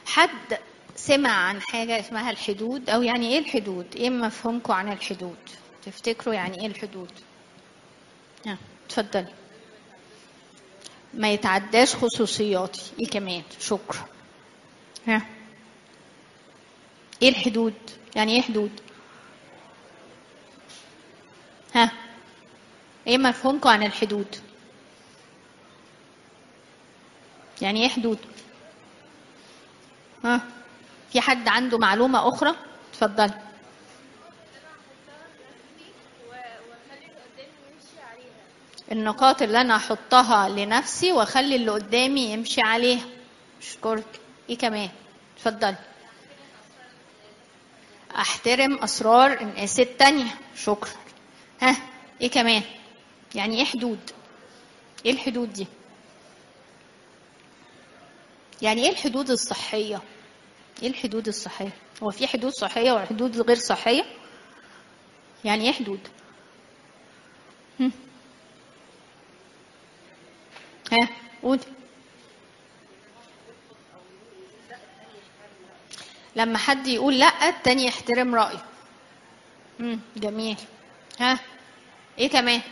حد سمع عن حاجة اسمها الحدود أو يعني إيه الحدود؟ إيه مفهومكم عن الحدود؟ تفتكروا يعني إيه الحدود؟ ها اتفضلي ما يتعداش خصوصياتي إيه كمان؟ شكرا ها إيه الحدود؟ يعني إيه حدود؟ ها إيه مفهومكم عن الحدود؟ يعني إيه حدود؟ ها في حد عنده معلومة أخرى؟ اتفضلي. النقاط اللي أنا أحطها لنفسي وأخلي اللي قدامي يمشي عليها. أشكرك. إيه كمان؟ اتفضلي. أحترم أسرار الناس التانية. شكرا. ها إيه كمان؟ يعني إيه حدود؟ إيه الحدود دي؟ يعني إيه الحدود الصحية؟ ايه الحدود الصحيه هو في حدود صحيه وحدود غير صحيه يعني ايه حدود هم. ها قول لما حد يقول لا التاني يحترم رايه امم جميل ها ايه كمان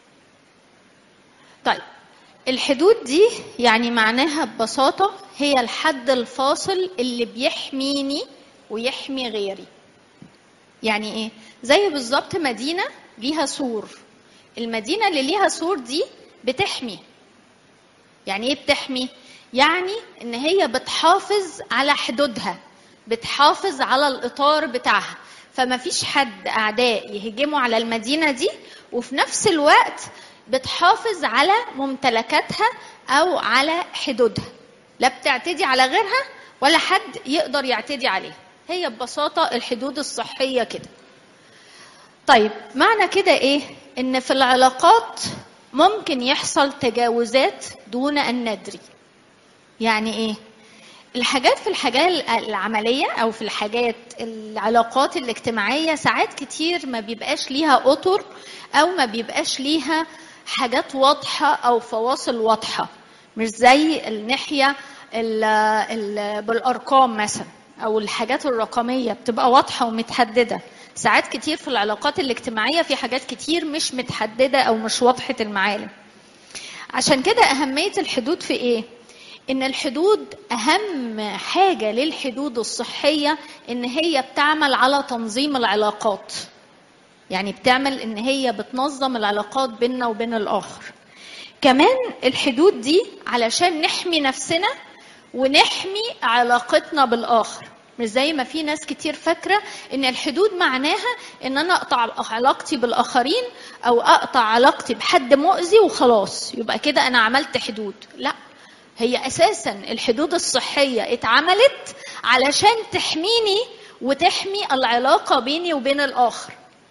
طيب الحدود دي يعني معناها ببساطة هي الحد الفاصل اللي بيحميني ويحمي غيري يعني ايه زي بالظبط مدينة ليها سور المدينة اللي ليها سور دي بتحمي يعني ايه بتحمي يعني ان هي بتحافظ على حدودها بتحافظ على الاطار بتاعها فما فيش حد اعداء يهجموا على المدينة دي وفي نفس الوقت بتحافظ على ممتلكاتها او على حدودها لا بتعتدي على غيرها ولا حد يقدر يعتدي عليها هي ببساطه الحدود الصحيه كده طيب معنى كده ايه ان في العلاقات ممكن يحصل تجاوزات دون ان ندري يعني ايه الحاجات في الحاجات العملية أو في الحاجات العلاقات الاجتماعية ساعات كتير ما بيبقاش ليها أطر أو ما بيبقاش ليها حاجات واضحة أو فواصل واضحة مش زي الناحية ال ال بالأرقام مثلا أو الحاجات الرقمية بتبقى واضحة ومتحددة ساعات كتير في العلاقات الاجتماعية في حاجات كتير مش متحددة أو مش واضحة المعالم عشان كده أهمية الحدود في إيه؟ إن الحدود أهم حاجة للحدود الصحية إن هي بتعمل على تنظيم العلاقات يعني بتعمل ان هي بتنظم العلاقات بيننا وبين الاخر كمان الحدود دي علشان نحمي نفسنا ونحمي علاقتنا بالاخر مش زي ما في ناس كتير فاكرة ان الحدود معناها ان انا اقطع علاقتي بالاخرين او اقطع علاقتي بحد مؤذي وخلاص يبقى كده انا عملت حدود لا هي اساسا الحدود الصحية اتعملت علشان تحميني وتحمي العلاقة بيني وبين الاخر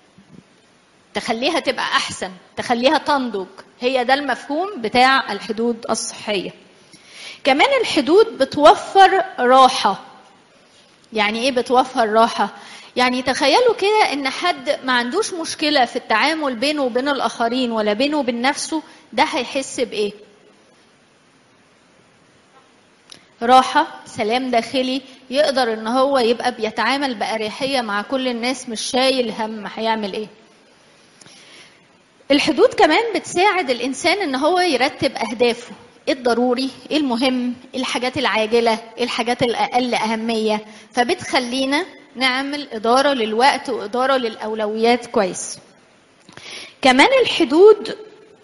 تخليها تبقى احسن تخليها تنضج هي ده المفهوم بتاع الحدود الصحيه كمان الحدود بتوفر راحه يعني ايه بتوفر راحه يعني تخيلوا كده ان حد ما عندوش مشكله في التعامل بينه وبين الاخرين ولا بينه وبين نفسه ده هيحس بايه راحة سلام داخلي يقدر ان هو يبقى بيتعامل بأريحية مع كل الناس مش شايل هم هيعمل ايه الحدود كمان بتساعد الانسان ان هو يرتب اهدافه ايه الضروري ايه المهم ايه الحاجات العاجله ايه الحاجات الاقل اهميه فبتخلينا نعمل اداره للوقت واداره للاولويات كويس كمان الحدود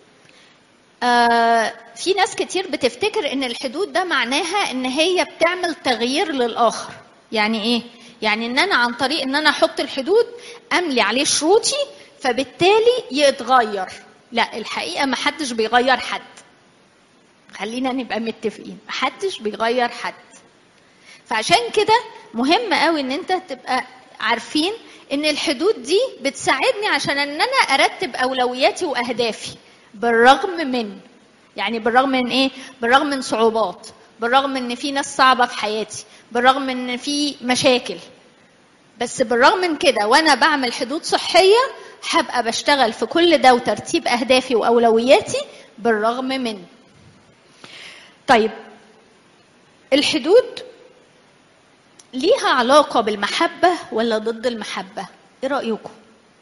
آه في ناس كتير بتفتكر ان الحدود ده معناها ان هي بتعمل تغيير للاخر يعني ايه يعني ان انا عن طريق ان انا احط الحدود املي عليه شروطي فبالتالي يتغير لا الحقيقه ما حدش بيغير حد خلينا نبقى متفقين ما حدش بيغير حد فعشان كده مهم قوي ان انت تبقى عارفين ان الحدود دي بتساعدني عشان ان انا ارتب اولوياتي واهدافي بالرغم من يعني بالرغم من ايه بالرغم من صعوبات بالرغم ان في ناس صعبه في حياتي بالرغم ان في مشاكل بس بالرغم من كده وانا بعمل حدود صحيه هبقى بشتغل في كل ده وترتيب اهدافي واولوياتي بالرغم من طيب الحدود ليها علاقة بالمحبة ولا ضد المحبة؟ إيه رأيكم؟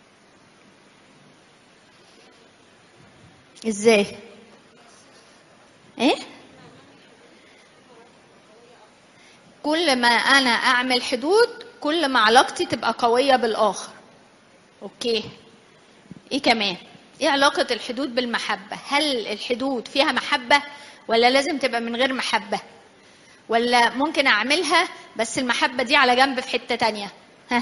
إزاي؟ إيه؟ كل ما أنا أعمل حدود كل ما علاقتي تبقى قوية بالآخر. أوكي. إيه كمان؟ إيه علاقة الحدود بالمحبة؟ هل الحدود فيها محبة ولا لازم تبقى من غير محبة؟ ولا ممكن اعملها بس المحبه دي على جنب في حته تانية ها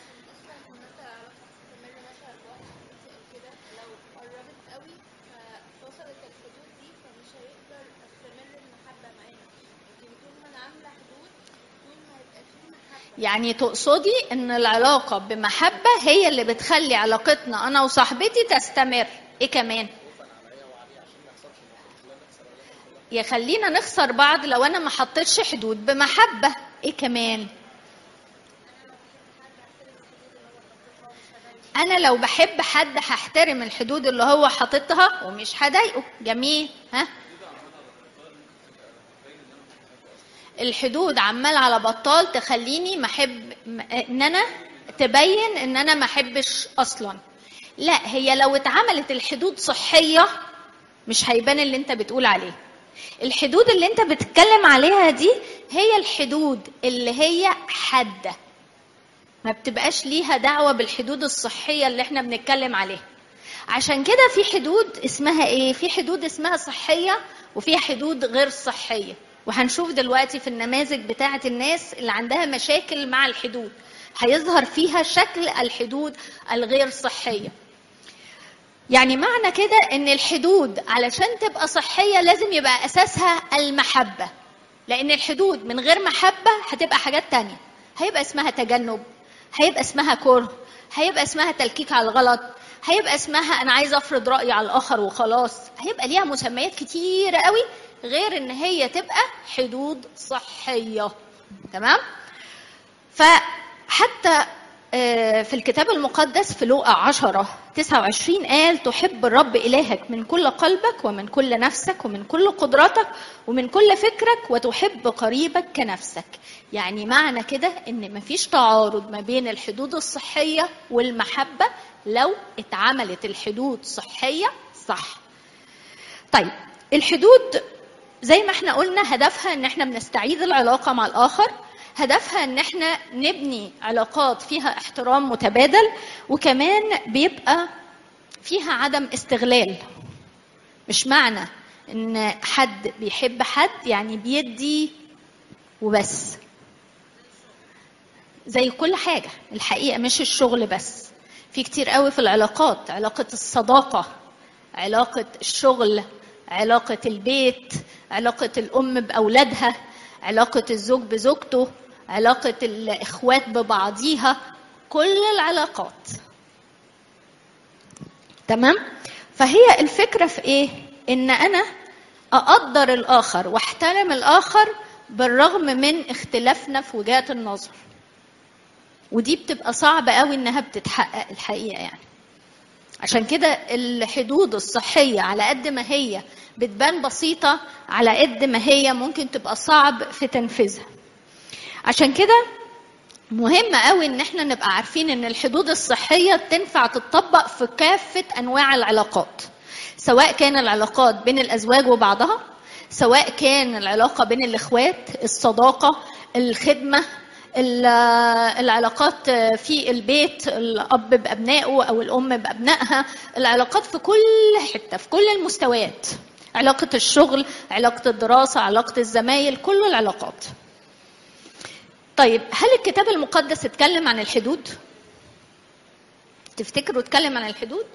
يعني تقصدي ان العلاقه بمحبه هي اللي بتخلي علاقتنا انا وصاحبتي تستمر ايه كمان يخلينا نخسر بعض لو انا ما حطيتش حدود بمحبه ايه كمان انا لو بحب حد هحترم الحدود اللي هو حاططها ومش هضايقه جميل ها الحدود عمال على بطال تخليني ما احب ان انا تبين ان انا ما احبش اصلا لا هي لو اتعملت الحدود صحيه مش هيبان اللي انت بتقول عليه الحدود اللي انت بتتكلم عليها دي هي الحدود اللي هي حاده ما بتبقاش ليها دعوه بالحدود الصحيه اللي احنا بنتكلم عليها عشان كده في حدود اسمها ايه في حدود اسمها صحيه وفي حدود غير صحيه وهنشوف دلوقتي في النماذج بتاعه الناس اللي عندها مشاكل مع الحدود هيظهر فيها شكل الحدود الغير صحيه يعني معنى كده ان الحدود علشان تبقى صحيه لازم يبقى اساسها المحبه لان الحدود من غير محبه هتبقى حاجات تانية هيبقى اسمها تجنب هيبقى اسمها كره هيبقى اسمها تلكيك على الغلط هيبقى اسمها انا عايزه افرض رايي على الاخر وخلاص هيبقى ليها مسميات كتيره قوي غير ان هي تبقى حدود صحيه تمام فحتى في الكتاب المقدس في لوقا 10 29 قال تحب الرب إلهك من كل قلبك ومن كل نفسك ومن كل قدرتك ومن كل فكرك وتحب قريبك كنفسك يعني معنى كده ان مفيش تعارض ما بين الحدود الصحية والمحبة لو اتعملت الحدود صحية صح طيب الحدود زي ما احنا قلنا هدفها ان احنا بنستعيد العلاقة مع الآخر هدفها ان احنا نبني علاقات فيها احترام متبادل وكمان بيبقى فيها عدم استغلال مش معنى ان حد بيحب حد يعني بيدي وبس زي كل حاجه الحقيقه مش الشغل بس في كتير قوي في العلاقات علاقه الصداقه علاقه الشغل علاقه البيت علاقه الام باولادها علاقه الزوج بزوجته علاقة الإخوات ببعضيها كل العلاقات تمام فهي الفكرة في إيه إن أنا أقدر الآخر واحترم الآخر بالرغم من اختلافنا في وجهات النظر ودي بتبقى صعبة قوي إنها بتتحقق الحقيقة يعني عشان كده الحدود الصحية على قد ما هي بتبان بسيطة على قد ما هي ممكن تبقى صعب في تنفيذها عشان كده مهم قوي ان احنا نبقى عارفين ان الحدود الصحيه تنفع تطبق في كافه انواع العلاقات سواء كان العلاقات بين الازواج وبعضها سواء كان العلاقه بين الاخوات الصداقه الخدمه العلاقات في البيت الاب بابنائه او الام بابنائها العلاقات في كل حته في كل المستويات علاقه الشغل علاقه الدراسه علاقه الزمايل كل العلاقات طيب هل الكتاب المقدس اتكلم عن الحدود؟ تفتكروا اتكلم عن الحدود؟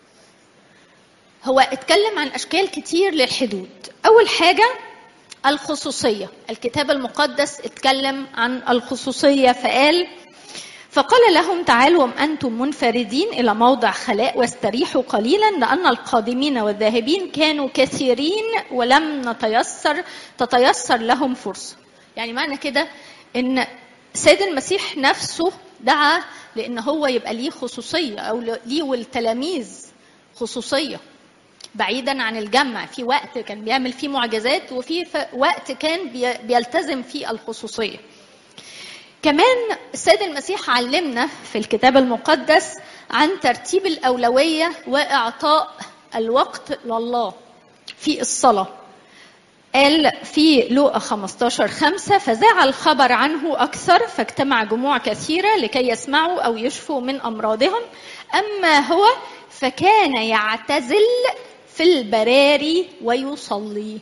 هو اتكلم عن اشكال كتير للحدود. اول حاجه الخصوصيه، الكتاب المقدس اتكلم عن الخصوصيه فقال فقال لهم تعالوا انتم منفردين الى موضع خلاء واستريحوا قليلا لان القادمين والذاهبين كانوا كثيرين ولم نتيسر تتيسر لهم فرصه. يعني معنى كده ان سيد المسيح نفسه دعا لان هو يبقى ليه خصوصيه او ليه والتلاميذ خصوصيه بعيدا عن الجمع في وقت كان بيعمل فيه معجزات وفي وقت كان بيلتزم فيه الخصوصيه كمان السيد المسيح علمنا في الكتاب المقدس عن ترتيب الأولوية وإعطاء الوقت لله في الصلاة قال في لوقا 15 5 فذاع الخبر عنه أكثر فاجتمع جموع كثيرة لكي يسمعوا أو يشفوا من أمراضهم أما هو فكان يعتزل في البراري ويصلي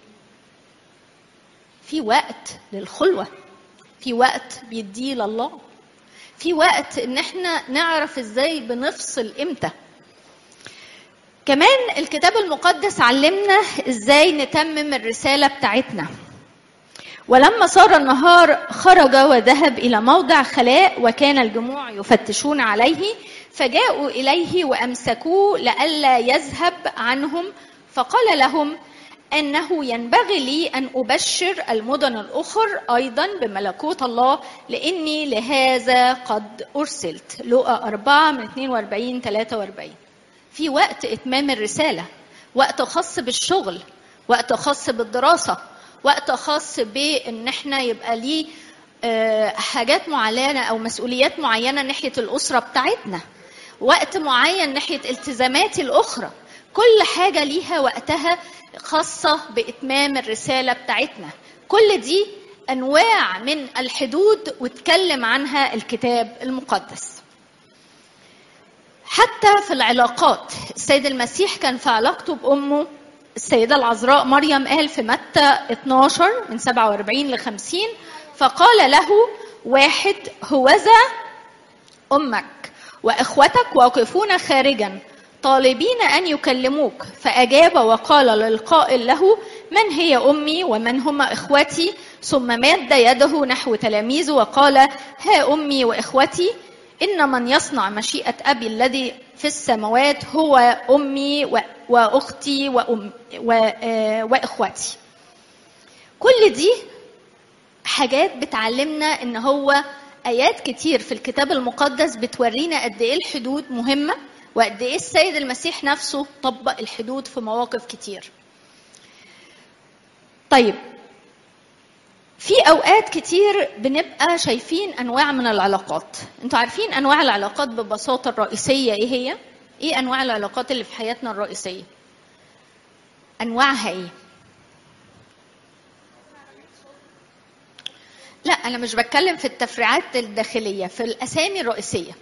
في وقت للخلوة في وقت بيديه لله في وقت ان احنا نعرف ازاي بنفصل امتى كمان الكتاب المقدس علمنا ازاي نتمم الرساله بتاعتنا ولما صار النهار خرج وذهب الى موضع خلاء وكان الجموع يفتشون عليه فجاءوا اليه وامسكوه لئلا يذهب عنهم فقال لهم انه ينبغي لي ان ابشر المدن الاخر ايضا بملكوت الله لاني لهذا قد ارسلت لقى 4 من 42 43 في وقت اتمام الرساله وقت خاص بالشغل وقت خاص بالدراسه وقت خاص بان احنا يبقى ليه حاجات معينه او مسؤوليات معينه ناحيه الاسره بتاعتنا وقت معين ناحيه التزاماتي الاخرى كل حاجه ليها وقتها خاصه باتمام الرساله بتاعتنا كل دي انواع من الحدود واتكلم عنها الكتاب المقدس حتى في العلاقات السيد المسيح كان في علاقته بامه السيده العذراء مريم قال في متى 12 من 47 ل 50 فقال له واحد هوذا امك واخوتك واقفون خارجا طالبين ان يكلموك فاجاب وقال للقائل له من هي امي ومن هما اخوتي ثم مد يده نحو تلاميذه وقال ها امي واخوتي ان من يصنع مشيئه ابي الذي في السماوات هو امي واختي وأم واخوتي كل دي حاجات بتعلمنا ان هو ايات كتير في الكتاب المقدس بتورينا قد ايه الحدود مهمه وقد ايه السيد المسيح نفسه طبق الحدود في مواقف كتير طيب في اوقات كتير بنبقى شايفين انواع من العلاقات انتوا عارفين انواع العلاقات ببساطه الرئيسيه ايه هي ايه انواع العلاقات اللي في حياتنا الرئيسيه انواعها ايه لا انا مش بتكلم في التفريعات الداخليه في الاسامي الرئيسيه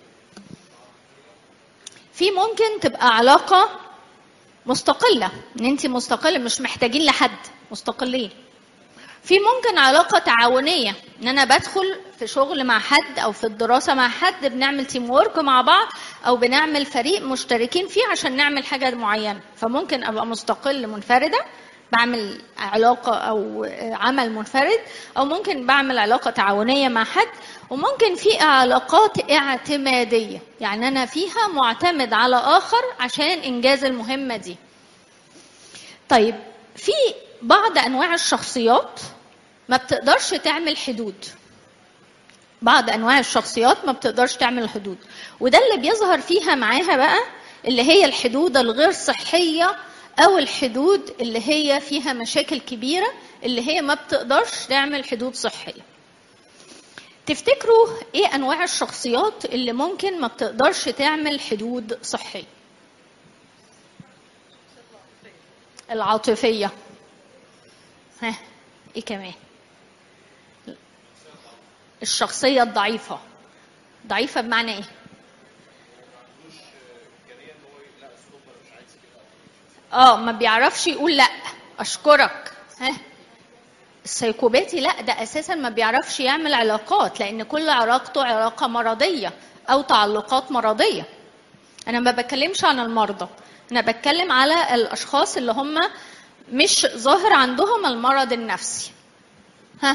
في ممكن تبقى علاقه مستقله ان انت مستقله مش محتاجين لحد مستقلين في ممكن علاقه تعاونيه ان انا بدخل في شغل مع حد او في الدراسه مع حد بنعمل تيم وورك مع بعض او بنعمل فريق مشتركين فيه عشان نعمل حاجه معينه فممكن ابقى مستقل منفرده بعمل علاقة أو عمل منفرد أو ممكن بعمل علاقة تعاونية مع حد وممكن في علاقات اعتمادية يعني أنا فيها معتمد على آخر عشان إنجاز المهمة دي طيب في بعض أنواع الشخصيات ما بتقدرش تعمل حدود بعض أنواع الشخصيات ما بتقدرش تعمل حدود وده اللي بيظهر فيها معاها بقى اللي هي الحدود الغير صحية او الحدود اللي هي فيها مشاكل كبيره اللي هي ما بتقدرش تعمل حدود صحيه تفتكروا ايه انواع الشخصيات اللي ممكن ما بتقدرش تعمل حدود صحيه العاطفيه ها ايه كمان الشخصيه الضعيفه ضعيفه بمعنى ايه اه ما بيعرفش يقول لا اشكرك ها السيكوباتي لا ده اساسا ما بيعرفش يعمل علاقات لان كل علاقته علاقه مرضيه او تعلقات مرضيه انا ما بتكلمش عن المرضى انا بتكلم على الاشخاص اللي هم مش ظاهر عندهم المرض النفسي ها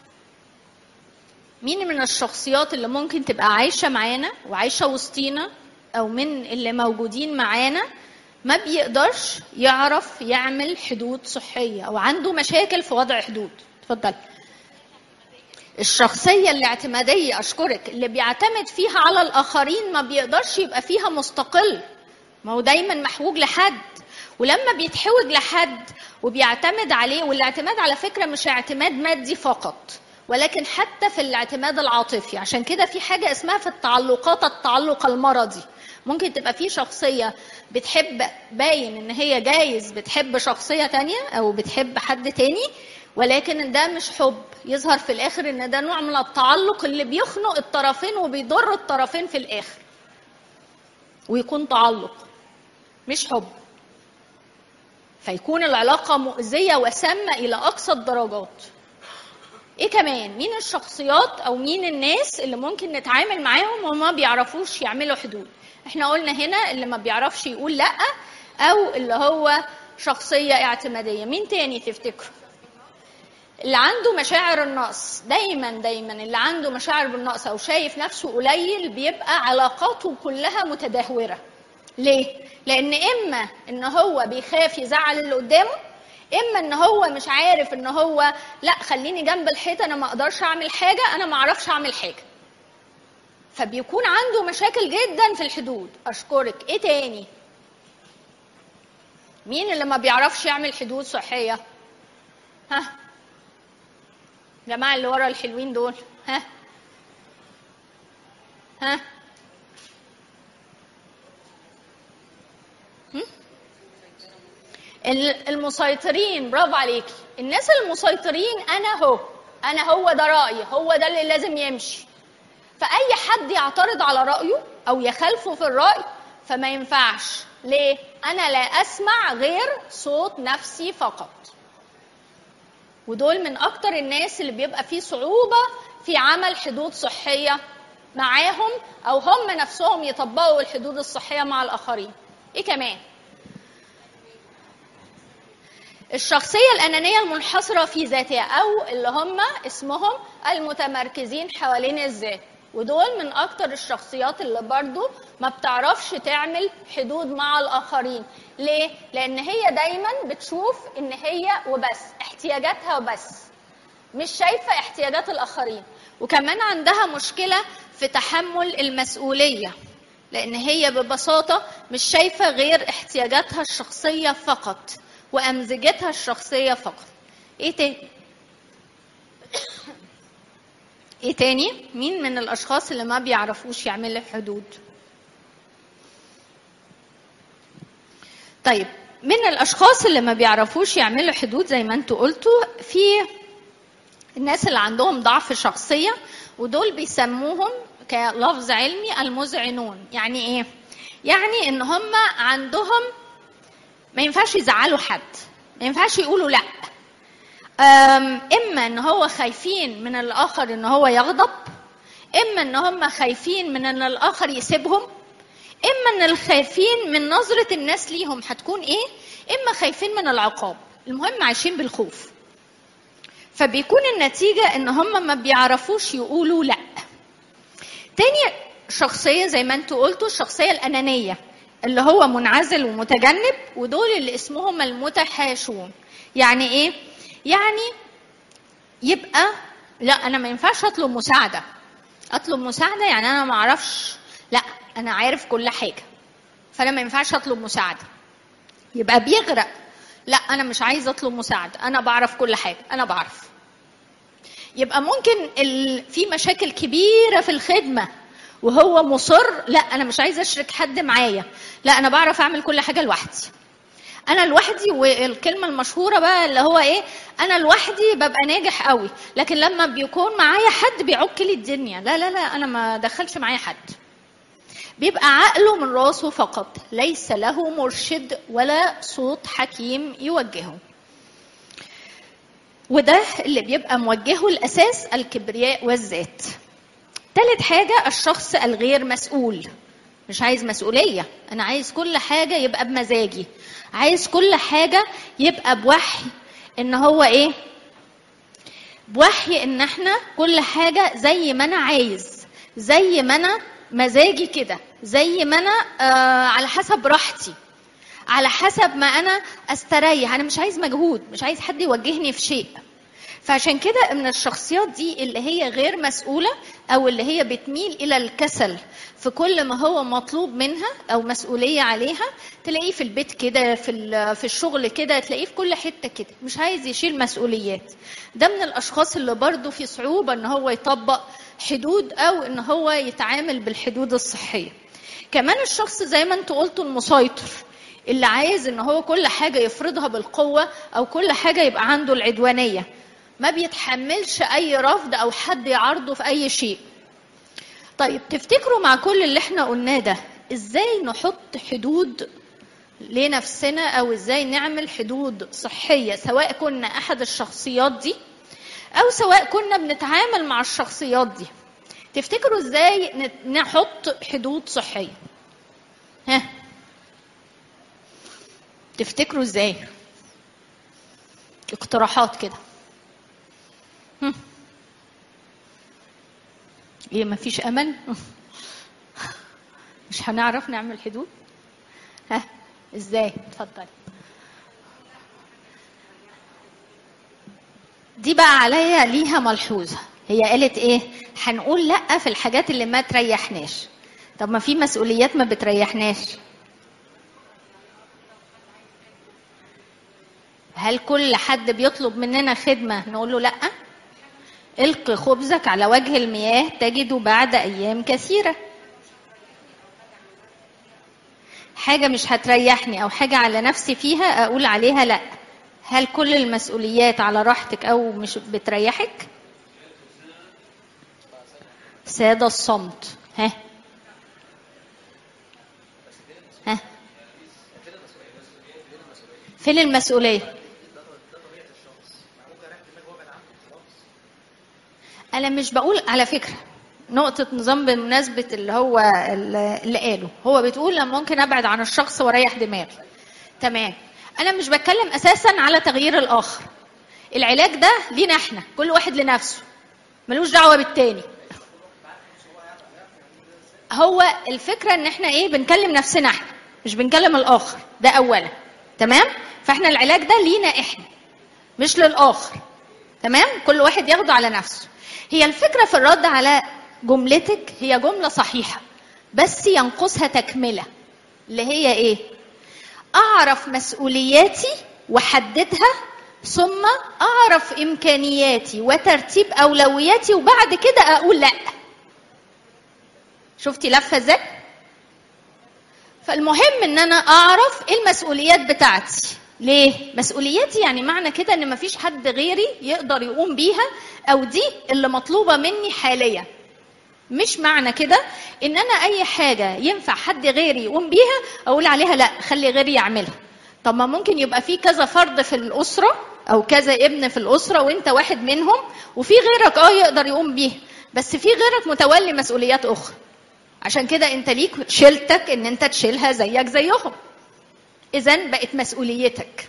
مين من الشخصيات اللي ممكن تبقى عايشه معانا وعايشه وسطينا او من اللي موجودين معانا ما بيقدرش يعرف يعمل حدود صحية أو عنده مشاكل في وضع حدود اتفضل الشخصية الاعتمادية أشكرك اللي بيعتمد فيها على الآخرين ما بيقدرش يبقى فيها مستقل ما هو دايما محوج لحد ولما بيتحوج لحد وبيعتمد عليه والاعتماد على فكرة مش اعتماد مادي فقط ولكن حتى في الاعتماد العاطفي عشان كده في حاجة اسمها في التعلقات التعلق المرضي ممكن تبقى في شخصية بتحب باين ان هي جايز بتحب شخصية تانية او بتحب حد تاني ولكن ده مش حب يظهر في الاخر ان ده نوع من التعلق اللي بيخنق الطرفين وبيضر الطرفين في الاخر ويكون تعلق مش حب فيكون العلاقة مؤذية وسامة إلى أقصى الدرجات ايه كمان مين الشخصيات او مين الناس اللي ممكن نتعامل معاهم وما بيعرفوش يعملوا حدود احنا قلنا هنا اللي ما بيعرفش يقول لا او اللي هو شخصية اعتمادية مين تاني تفتكروا اللي عنده مشاعر النقص دايما دايما اللي عنده مشاعر بالنقص او شايف نفسه قليل بيبقى علاقاته كلها متدهوره ليه لان اما ان هو بيخاف يزعل اللي قدامه اما ان هو مش عارف ان هو لا خليني جنب الحيط انا ما اقدرش اعمل حاجه انا ما اعرفش اعمل حاجه فبيكون عنده مشاكل جدا في الحدود اشكرك ايه تاني مين اللي ما بيعرفش يعمل حدود صحيه ها الجماعه اللي ورا الحلوين دول ها ها المسيطرين برافو عليكي الناس المسيطرين انا هو انا هو ده رايي هو ده اللي لازم يمشي فاي حد يعترض على رايه او يخالفه في الراي فما ينفعش ليه انا لا اسمع غير صوت نفسي فقط ودول من اكتر الناس اللي بيبقى فيه صعوبه في عمل حدود صحيه معاهم او هم نفسهم يطبقوا الحدود الصحيه مع الاخرين ايه كمان الشخصية الأنانية المنحصرة في ذاتها أو اللي هم اسمهم المتمركزين حوالين الذات ودول من أكتر الشخصيات اللي برضو ما بتعرفش تعمل حدود مع الآخرين ليه؟ لأن هي دايما بتشوف إن هي وبس احتياجاتها وبس مش شايفة احتياجات الآخرين وكمان عندها مشكلة في تحمل المسؤولية لأن هي ببساطة مش شايفة غير احتياجاتها الشخصية فقط وأمزجتها الشخصية فقط إيه تاني؟ إيه تاني؟ مين من الأشخاص اللي ما بيعرفوش يعملوا حدود؟ طيب من الأشخاص اللي ما بيعرفوش يعملوا حدود زي ما انتوا قلتوا في الناس اللي عندهم ضعف شخصية ودول بيسموهم كلفظ علمي المذعنون يعني ايه؟ يعني ان هم عندهم ما ينفعش يزعلوا حد ما ينفعش يقولوا لا اما ان هو خايفين من الاخر ان هو يغضب اما ان هم خايفين من ان الاخر يسيبهم اما ان الخايفين من نظره الناس ليهم هتكون ايه اما خايفين من العقاب المهم عايشين بالخوف فبيكون النتيجه ان هم ما بيعرفوش يقولوا لا تاني شخصيه زي ما انتوا قلتوا الشخصيه الانانيه اللي هو منعزل ومتجنب ودول اللي اسمهم المتحاشون يعني ايه يعني يبقى لا انا ما ينفعش اطلب مساعده اطلب مساعده يعني انا ما اعرفش لا انا عارف كل حاجه فانا ما ينفعش اطلب مساعده يبقى بيغرق لا انا مش عايز اطلب مساعده انا بعرف كل حاجه انا بعرف يبقى ممكن ال... في مشاكل كبيره في الخدمه وهو مصر لا انا مش عايز اشرك حد معايا لا انا بعرف اعمل كل حاجه لوحدي انا لوحدي والكلمه المشهوره بقى اللي هو ايه انا لوحدي ببقى ناجح قوي لكن لما بيكون معايا حد بيعك لي الدنيا لا لا لا انا ما دخلش معايا حد بيبقى عقله من راسه فقط ليس له مرشد ولا صوت حكيم يوجهه وده اللي بيبقى موجهه الاساس الكبرياء والذات تالت حاجة الشخص الغير مسؤول مش عايز مسؤولية أنا عايز كل حاجة يبقى بمزاجي عايز كل حاجة يبقى بوحي إن هو إيه بوحي إن إحنا كل حاجة زي ما أنا عايز زي ما أنا مزاجي كده زي ما أنا آه على حسب راحتي على حسب ما أنا أستريح أنا مش عايز مجهود مش عايز حد يوجهني في شيء فعشان كده من الشخصيات دي اللي هي غير مسؤولة أو اللي هي بتميل إلى الكسل في كل ما هو مطلوب منها أو مسؤولية عليها تلاقيه في البيت كده في ال- في الشغل كده تلاقيه في كل حتة كده مش عايز يشيل مسؤوليات ده من الأشخاص اللي برضه في صعوبة إن هو يطبق حدود أو إن هو يتعامل بالحدود الصحية كمان الشخص زي ما انتوا قلتوا المسيطر اللي عايز ان هو كل حاجه يفرضها بالقوه او كل حاجه يبقى عنده العدوانيه ما بيتحملش اي رفض او حد يعارضه في اي شيء طيب تفتكروا مع كل اللي احنا قلناه ده ازاي نحط حدود لنفسنا او ازاي نعمل حدود صحيه سواء كنا احد الشخصيات دي او سواء كنا بنتعامل مع الشخصيات دي تفتكروا ازاي نت- نحط حدود صحيه ها تفتكروا ازاي اقتراحات كده هم. ايه مفيش امل مش هنعرف نعمل حدود ها ازاي اتفضلي دي بقى عليا ليها ملحوظه هي قالت ايه هنقول لا في الحاجات اللي ما تريحناش طب ما في مسؤوليات ما بتريحناش هل كل حد بيطلب مننا خدمة نقول له لأ؟ الق خبزك على وجه المياه تجده بعد أيام كثيرة. حاجة مش هتريحني أو حاجة على نفسي فيها أقول عليها لأ. هل كل المسؤوليات على راحتك أو مش بتريحك؟ ساد الصمت ها ها فين المسؤولية؟ أنا مش بقول على فكرة نقطة نظام بمناسبة اللي هو اللي قاله هو بتقول لما ممكن أبعد عن الشخص وأريح دماغي تمام أنا مش بتكلم أساسا على تغيير الآخر العلاج ده لينا احنا كل واحد لنفسه ملوش دعوة بالتاني هو الفكرة ان احنا ايه بنكلم نفسنا احنا مش بنكلم الآخر ده أولا تمام فاحنا العلاج ده لينا احنا مش للآخر تمام كل واحد ياخده على نفسه هي الفكرة في الرد على جملتك هي جملة صحيحة بس ينقصها تكملة اللي هي ايه اعرف مسؤولياتي واحددها ثم اعرف امكانياتي وترتيب اولوياتي وبعد كده اقول لا شفتي لفه ازاي فالمهم ان انا اعرف ايه المسؤوليات بتاعتي ليه مسؤولياتي يعني معنى كده ان مفيش حد غيري يقدر يقوم بيها او دي اللي مطلوبه مني حاليا مش معنى كده ان انا اي حاجه ينفع حد غيري يقوم بيها اقول عليها لا خلي غيري يعملها طب ما ممكن يبقى في كذا فرد في الاسره او كذا ابن في الاسره وانت واحد منهم وفي غيرك اه يقدر يقوم بيها بس في غيرك متولي مسؤوليات اخرى عشان كده انت ليك شيلتك ان انت تشيلها زيك زيهم اذا بقت مسؤوليتك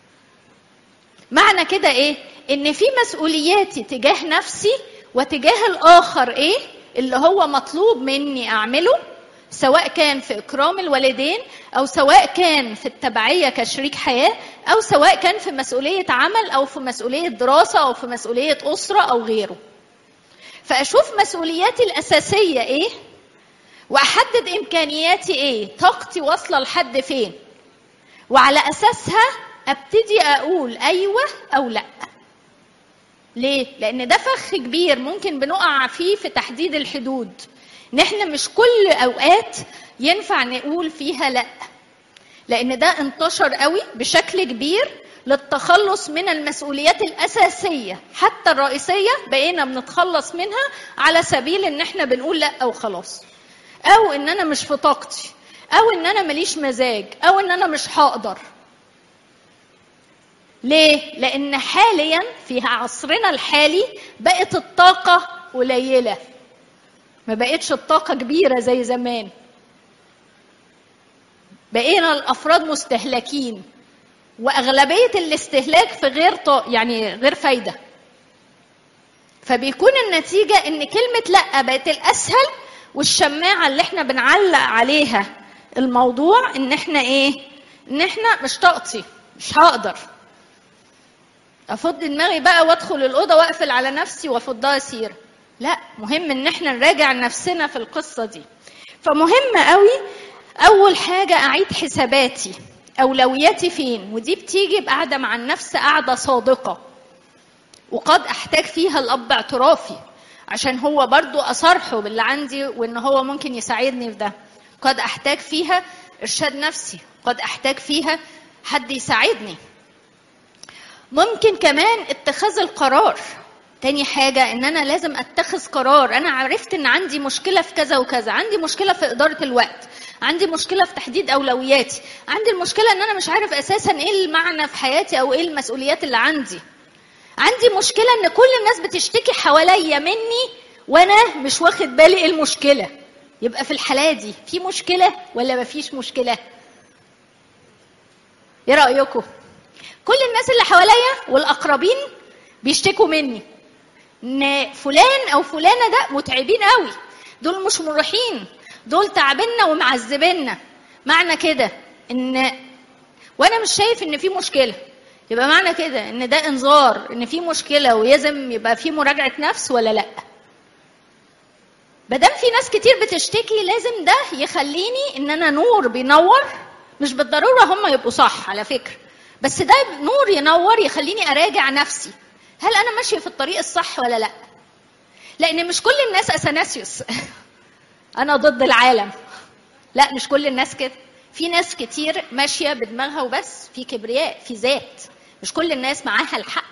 معنى كده ايه ان في مسؤولياتي تجاه نفسي وتجاه الاخر ايه اللي هو مطلوب مني اعمله سواء كان في اكرام الوالدين او سواء كان في التبعيه كشريك حياه او سواء كان في مسؤوليه عمل او في مسؤوليه دراسه او في مسؤوليه اسره او غيره فاشوف مسؤولياتي الاساسيه ايه واحدد امكانياتي ايه طاقتي واصله لحد فين وعلى اساسها ابتدي اقول ايوه او لا ليه لان ده فخ كبير ممكن بنقع فيه في تحديد الحدود ان احنا مش كل اوقات ينفع نقول فيها لا لان ده انتشر قوي بشكل كبير للتخلص من المسؤوليات الاساسيه حتى الرئيسيه بقينا بنتخلص منها على سبيل ان احنا بنقول لا وخلاص او ان انا مش في طاقتي او ان انا ماليش مزاج او ان انا مش هقدر ليه لان حاليا في عصرنا الحالي بقت الطاقه قليله ما بقتش الطاقه كبيره زي زمان بقينا الافراد مستهلكين واغلبيه الاستهلاك في غير طا... يعني غير فايده فبيكون النتيجه ان كلمه لا بقت الاسهل والشماعه اللي احنا بنعلق عليها الموضوع ان احنا ايه ان احنا مش طاقتي مش هقدر افض دماغي بقى وادخل الاوضه واقفل على نفسي وافضها سيره لا مهم ان احنا نراجع نفسنا في القصه دي فمهم قوي اول حاجه اعيد حساباتي اولوياتي فين ودي بتيجي بقعده مع النفس قعده صادقه وقد احتاج فيها الاب اعترافي عشان هو برضو اصارحه باللي عندي وان هو ممكن يساعدني في ده قد احتاج فيها ارشاد نفسي قد احتاج فيها حد يساعدني ممكن كمان اتخاذ القرار تاني حاجة إن أنا لازم أتخذ قرار، أنا عرفت إن عندي مشكلة في كذا وكذا، عندي مشكلة في إدارة الوقت، عندي مشكلة في تحديد أولوياتي، عندي المشكلة إن أنا مش عارف أساسا إيه المعنى في حياتي أو إيه المسؤوليات اللي عندي. عندي مشكلة إن كل الناس بتشتكي حواليا مني وأنا مش واخد بالي إيه المشكلة. يبقى في الحالة دي في مشكلة ولا مفيش مشكلة؟ إيه رأيكم؟ كل الناس اللي حواليا والأقربين بيشتكوا مني. ان فلان او فلانه ده متعبين قوي دول مش مريحين دول تعبنا ومعذبينا معنى كده ان وانا مش شايف ان في مشكله يبقى معنى كده ان ده انذار ان في مشكله ولازم يبقى في مراجعه نفس ولا لا مادام في ناس كتير بتشتكي لازم ده يخليني ان انا نور بينور مش بالضروره هم يبقوا صح على فكره بس ده نور ينور يخليني اراجع نفسي هل انا ماشيه في الطريق الصح ولا لا لان مش كل الناس اثناسيوس انا ضد العالم لا مش كل الناس كده في ناس كتير ماشيه بدماغها وبس في كبرياء في ذات مش كل الناس معاها الحق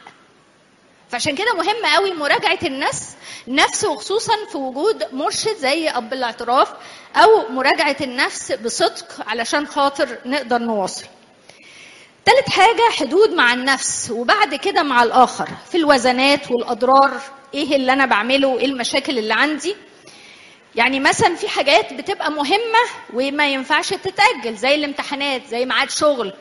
فعشان كده مهم قوي مراجعه الناس نفس وخصوصا في وجود مرشد زي اب الاعتراف او مراجعه النفس بصدق علشان خاطر نقدر نواصل تالت حاجة حدود مع النفس وبعد كده مع الآخر في الوزنات والأضرار إيه اللي أنا بعمله إيه المشاكل اللي عندي يعني مثلا في حاجات بتبقى مهمة وما ينفعش تتأجل زي الامتحانات زي ميعاد شغل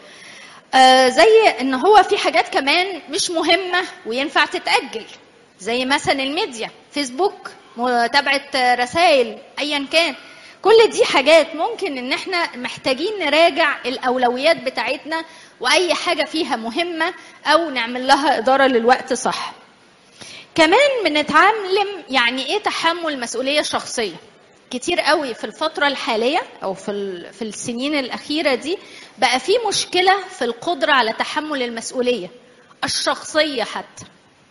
آه زي ان هو في حاجات كمان مش مهمة وينفع تتأجل زي مثلا الميديا فيسبوك متابعة رسائل ايا كان كل دي حاجات ممكن ان احنا محتاجين نراجع الاولويات بتاعتنا واي حاجه فيها مهمه او نعمل لها اداره للوقت صح كمان بنتعلم يعني ايه تحمل مسؤوليه شخصيه كتير قوي في الفتره الحاليه او في في السنين الاخيره دي بقى في مشكله في القدره على تحمل المسؤوليه الشخصيه حتى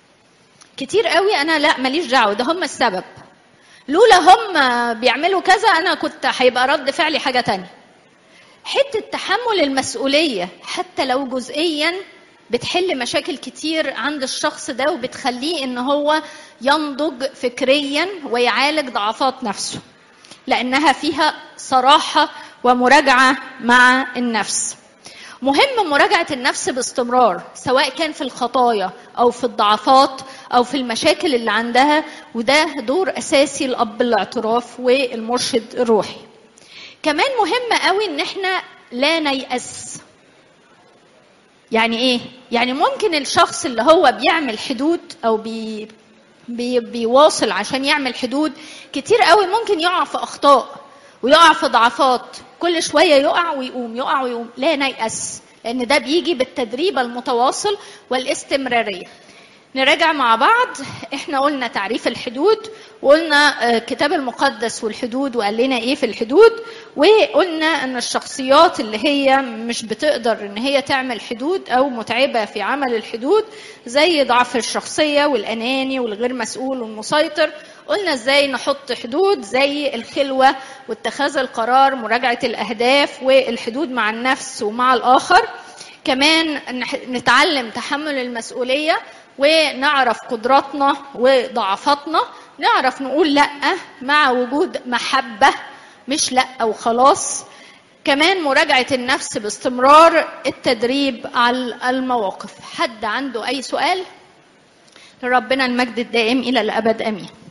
كتير قوي انا لا ماليش دعوه ده هم السبب لولا هم بيعملوا كذا انا كنت هيبقى رد فعلي حاجه تانية حته تحمل المسؤوليه حتى لو جزئيا بتحل مشاكل كتير عند الشخص ده وبتخليه ان هو ينضج فكريا ويعالج ضعفات نفسه لانها فيها صراحه ومراجعه مع النفس مهم مراجعه النفس باستمرار سواء كان في الخطايا او في الضعفات او في المشاكل اللي عندها وده دور اساسي لاب الاعتراف والمرشد الروحي كمان مهم قوي ان احنا لا نيأس يعني ايه يعني ممكن الشخص اللي هو بيعمل حدود او بي بي بيواصل عشان يعمل حدود كتير قوي ممكن يقع في اخطاء ويقع في ضعفات كل شويه يقع ويقوم يقع ويقوم لا نيأس لان ده بيجي بالتدريب المتواصل والاستمراريه نراجع مع بعض احنا قلنا تعريف الحدود وقلنا الكتاب المقدس والحدود وقال لنا ايه في الحدود وقلنا ان الشخصيات اللي هي مش بتقدر ان هي تعمل حدود او متعبه في عمل الحدود زي ضعف الشخصيه والاناني والغير مسؤول والمسيطر قلنا ازاي نحط حدود زي الخلوه واتخاذ القرار مراجعه الاهداف والحدود مع النفس ومع الاخر كمان نتعلم تحمل المسؤوليه ونعرف قدراتنا وضعفاتنا نعرف نقول لا مع وجود محبه مش لا وخلاص كمان مراجعه النفس باستمرار التدريب على المواقف حد عنده اي سؤال لربنا المجد الدائم الى الابد امين